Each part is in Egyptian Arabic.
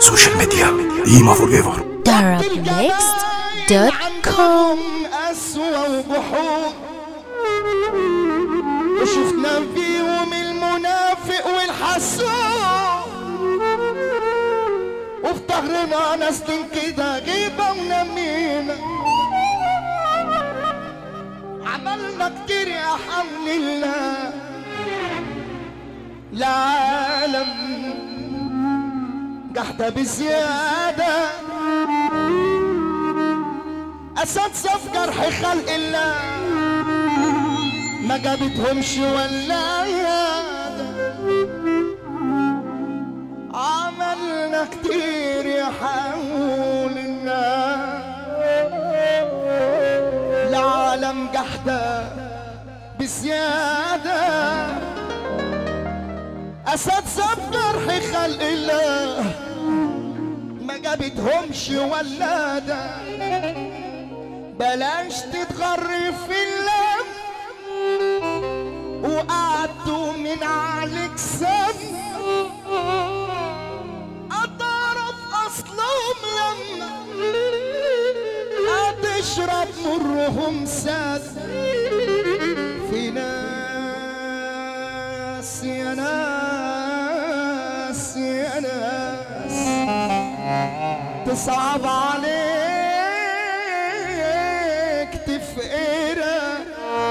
سوشيال ميديا قيمة فور ايفر darabnext.com أسوأ وبحور وشفنا فيهم المنافق والحسود وفي ظهرنا ناس كده غيبة ونميمة عملنا كتير يا حمل الله العالم قحدة بزيادة أسد صف جرح خلق الله ما جابتهمش ولا يادا عملنا كتير يا حول الله العالم جحدة بزيادة أسد صف جرح خلق الله ما جابتهمش ولادة بلاش تتغر في اللم وقعدوا من عليك سم أتعرف أصلهم لما هتشرب مرهم ساد في ناس يا ناس يا ناس تصعب عليك تفقرها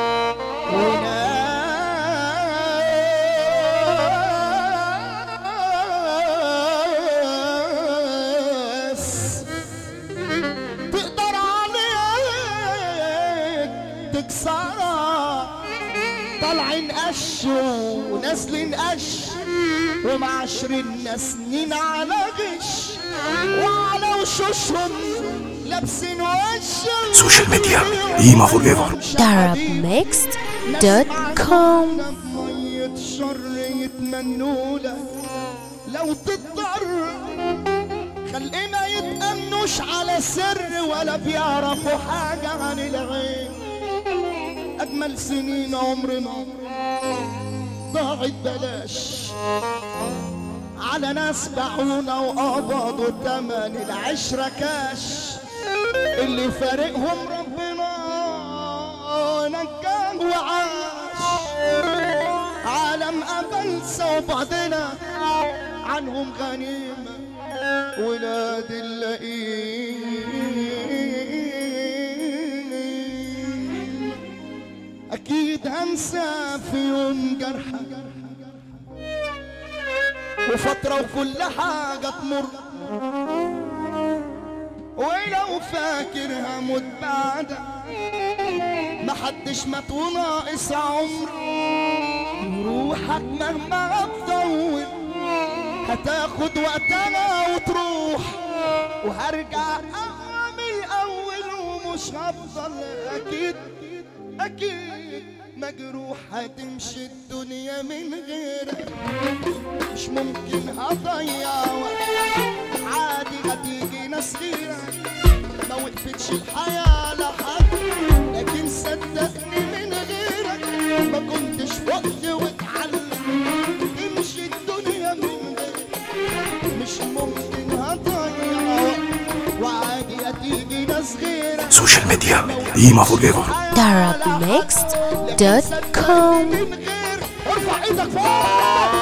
وناس تقدر عليك تكسرها طالعين قش ونازلين قش ومعشرين سنين على غش وعلى وشوشهم لابسين وش سوشيال ميديا قيمة فور ايفر darabnext.com مية شر يتمنوا لك لو تضطر خلقي ما يتأمنوش على سر ولا بيعرفوا حاجة عن العين أجمل سنين عمرنا ضاعت بلاش على ناس باعونا وقبضوا تمن العشرة كاش اللي فارقهم ربنا نجاه وعاش عالم أبلسة وبعدنا عنهم غنيمة ولاد اللئيم أكيد هنسى في يوم جرحك وفترة وكل حاجة تمر ولو فاكر هموت بعدك محدش مات وناقص عمر روحك مهما تطول هتاخد وقتها وتروح وهرجع اعمل اول ومش هفضل اكيد اكيد مجروح هتمشي الدنيا من غيرك مش ممكن هضيع وقت عادي هتيجي ناس غيرك ما وقفتش الحياة لحد لكن صدقني من غيرك ما كنتش وقت واتعلم تمشي الدنيا من غيرك مش ممكن هضيع وقت وعادي هتيجي ناس غيرك سوشيال ميديا قيمة فور ايفر darabnext.com من غير ارفع ايدك فوق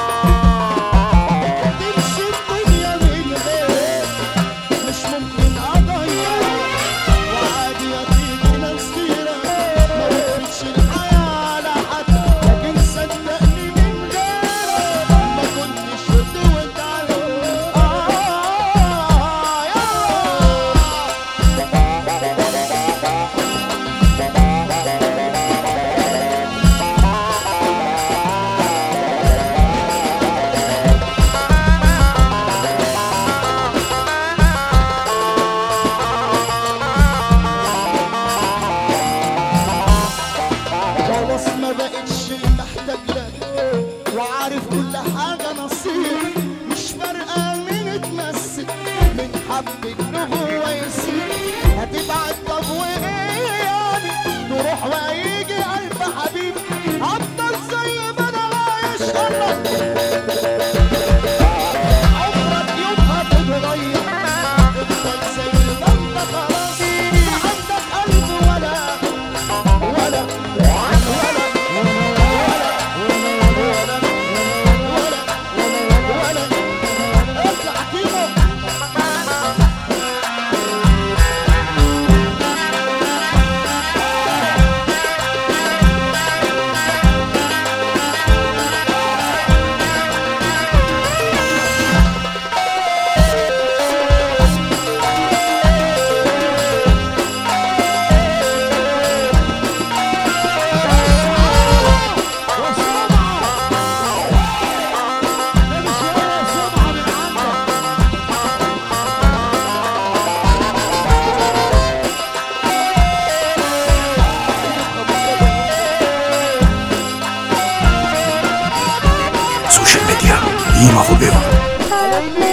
تمشي الدنيا من غير مش ممكن اضيع وعادي هتيجي ناس غيرك ما وقفتش الحياة لحد لكن صدقني من غيرك ما كنتش قدوة عليك آه يا Ima forever